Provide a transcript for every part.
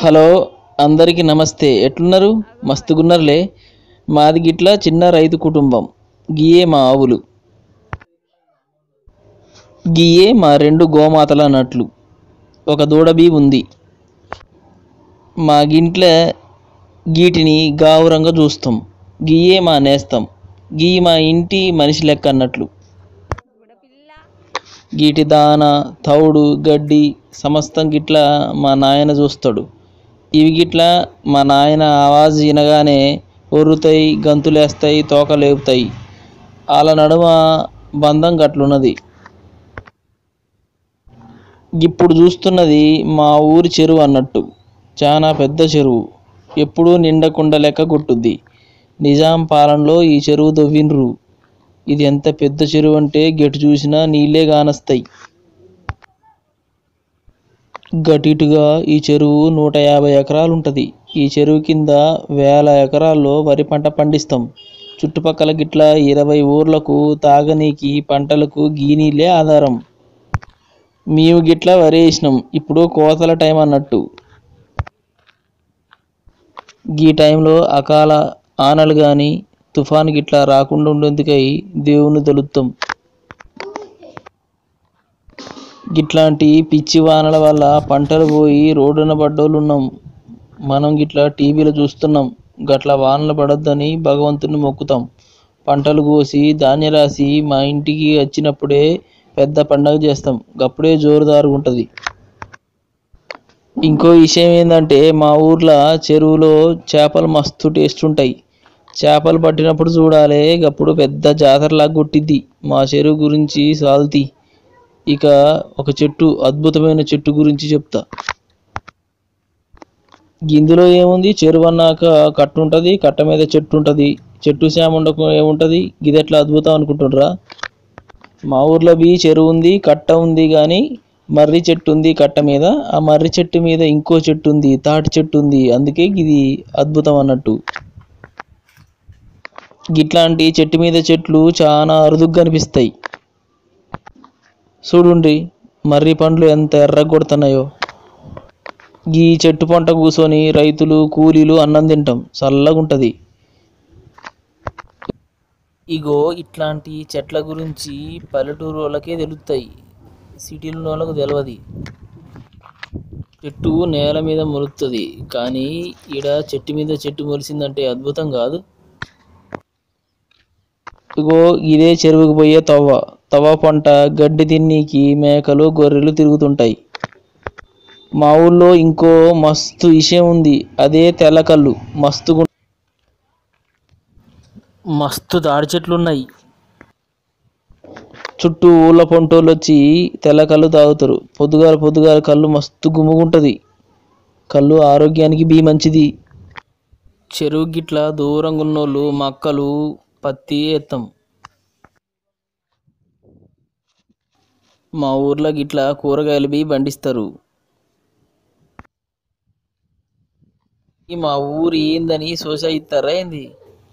hello అందరికీ నమస్తే ఎట్లున్నారు మస్తుగున్నారులే మాది గిట్ల చిన్న రైతు కుటుంబం గియే మా ఆవులు గియే మా రెండు గోమాతల నట్లు ఒక దూడబీ ఉంది మా గింట్ల గీటిని గావురంగా చూస్తాం గియే మా నేస్తం గీ మా ఇంటి మనిషి లెక్క అన్నట్లు గీటి దాన తౌడు గడ్డి సమస్తం గిట్ల మా నాయన చూస్తాడు ఇవి గిట్ల మా నాయన ఆవాజ్ వినగానే ఒర్రుతాయి గంతులేస్తాయి తోక లేపుతాయి వాళ్ళ నడుమ బంధం గట్లున్నది ఇప్పుడు చూస్తున్నది మా ఊరి చెరువు అన్నట్టు చాలా పెద్ద చెరువు ఎప్పుడూ నిండకుండా లెక్క కొట్టుద్ది నిజాం పాలనలో ఈ చెరువు దవ్విండ్రు ఇది ఎంత పెద్ద చెరువు అంటే గెటు చూసినా నీళ్ళే కానస్తాయి గటిటుగా ఈ చెరువు నూట యాభై ఎకరాలు ఉంటుంది ఈ చెరువు కింద వేల ఎకరాల్లో వరి పంట పండిస్తాం చుట్టుపక్కల గిట్ల ఇరవై ఊర్లకు తాగనీకి పంటలకు గీ నీళ్ళే ఆధారం మేము గిట్ల వరి వేసినాం ఇప్పుడు కోతల టైం అన్నట్టు గీ టైంలో అకాల ఆనలు కానీ తుఫాన్ గిట్లా రాకుండా ఉండేందుకై దేవుని తొలుస్తాం గిట్లాంటి పిచ్చి వానల వల్ల పంటలు పోయి రోడ్డున పడ్డోళ్ళు ఉన్నాం మనం గిట్లా టీవీలో చూస్తున్నాం గట్ల వానలు పడొద్దని భగవంతుని మొక్కుతాం పంటలు కోసి ధాన్య రాసి మా ఇంటికి వచ్చినప్పుడే పెద్ద పండగ చేస్తాం గప్పుడే జోరుదారుగా ఉంటుంది ఇంకో విషయం ఏంటంటే మా ఊర్లో చెరువులో చేపలు మస్తు టేస్ట్ ఉంటాయి చేపలు పట్టినప్పుడు చూడాలి గప్పుడు పెద్ద జాతరలాగా కొట్టిద్ది మా చెరువు గురించి సాల్తీ ఇక ఒక చెట్టు అద్భుతమైన చెట్టు గురించి చెప్తా ఇందులో ఏముంది చెరువు అన్నాక కట్ట ఉంటుంది కట్ట మీద చెట్టు ఉంటుంది చెట్టు సేమ ఉండకు ఏముంటుంది ఇది ఎట్లా అద్భుతం అనుకుంటుండ్రా మా ఊర్లో బి చెరువు ఉంది కట్ట ఉంది కానీ మర్రి చెట్టు ఉంది కట్ట మీద ఆ మర్రి చెట్టు మీద ఇంకో చెట్టు ఉంది తాటి చెట్టు ఉంది అందుకే ఇది అద్భుతం అన్నట్టు గిట్లాంటి చెట్టు మీద చెట్లు చాలా అరుదుగా కనిపిస్తాయి చూడుండ్రి మర్రి పండ్లు ఎంత ఎర్రగా కొడుతున్నాయో ఈ చెట్టు పంట కూర్చొని రైతులు కూలీలు అన్నం తింటాం చల్లగా ఉంటుంది ఇగో ఇట్లాంటి చెట్ల గురించి పల్లెటూరు వాళ్ళకే తెలుస్తాయి సిటీలో వాళ్ళకు తెలియదు చెట్టు నేల మీద మొలుస్తుంది కానీ ఈడ చెట్టు మీద చెట్టు మొలిసిందంటే అద్భుతం కాదు ఇగో ఇదే చెరువుకు పోయే తవ్వ తవ్వ పంట గడ్డి తిన్నీకి మేకలు గొర్రెలు తిరుగుతుంటాయి మా ఊళ్ళో ఇంకో మస్తు విషయం ఉంది అదే తెల్లకల్లు మస్తు గు- మస్తు తాడి చెట్లు ఉన్నాయి చుట్టూ ఊళ్ళ పొంటోళ్ళు వచ్చి తెల్ల కళ్ళు తాగుతారు పొద్దుగాల పొద్దుగాల కళ్ళు మస్తు గుమ్ముగుంటుంది కళ్ళు ఆరోగ్యానికి బీ మంచిది చెరువు గిట్ల దూరంగా ఉన్నోళ్ళు మక్కలు పత్తి ఎత్తాం మా ఊర్లో గిట్ల కూరగాయలు బి పండిస్తారు ఈ మా ఊరు ఏందని సోసా ఇస్తారా ఏంది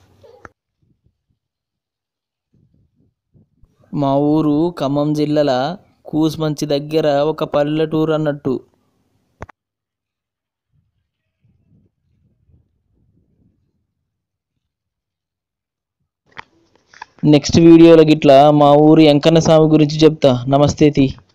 మా ఊరు ఖమ్మం జిల్లాల కూసుమంచి దగ్గర ఒక పల్లెటూరు అన్నట్టు నెక్స్ట్ వీడియోలో గిట్లా మా ఊరు వెంకన్న స్వామి గురించి చెప్తా నమస్తే తి